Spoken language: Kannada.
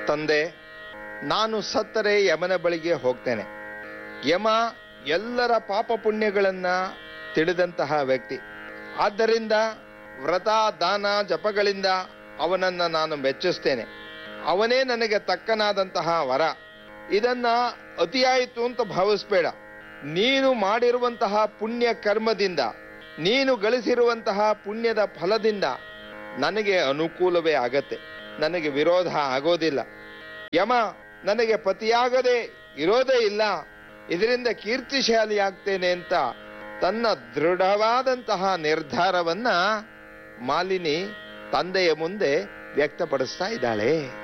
ತಂದೆ ನಾನು ಸತ್ತರೆ ಯಮನ ಬಳಿಗೆ ಹೋಗ್ತೇನೆ ಯಮ ಎಲ್ಲರ ಪಾಪ ಪುಣ್ಯಗಳನ್ನ ತಿಳಿದಂತಹ ವ್ಯಕ್ತಿ ಆದ್ದರಿಂದ ವ್ರತ ದಾನ ಜಪಗಳಿಂದ ಅವನನ್ನ ನಾನು ಮೆಚ್ಚಿಸ್ತೇನೆ ಅವನೇ ನನಗೆ ತಕ್ಕನಾದಂತಹ ವರ ಇದನ್ನ ಅತಿಯಾಯಿತು ಅಂತ ಭಾವಿಸ್ಬೇಡ ನೀನು ಮಾಡಿರುವಂತಹ ಪುಣ್ಯ ಕರ್ಮದಿಂದ ನೀನು ಗಳಿಸಿರುವಂತಹ ಪುಣ್ಯದ ಫಲದಿಂದ ನನಗೆ ಅನುಕೂಲವೇ ಆಗತ್ತೆ ನನಗೆ ವಿರೋಧ ಆಗೋದಿಲ್ಲ ಯಮ ನನಗೆ ಪತಿಯಾಗದೆ ಇರೋದೇ ಇಲ್ಲ ಇದರಿಂದ ಕೀರ್ತಿಶಾಲಿ ಆಗ್ತೇನೆ ಅಂತ ತನ್ನ ದೃಢವಾದಂತಹ ನಿರ್ಧಾರವನ್ನ ಮಾಲಿನಿ ತಂದೆಯ ಮುಂದೆ ವ್ಯಕ್ತಪಡಿಸ್ತಾ ಇದ್ದಾಳೆ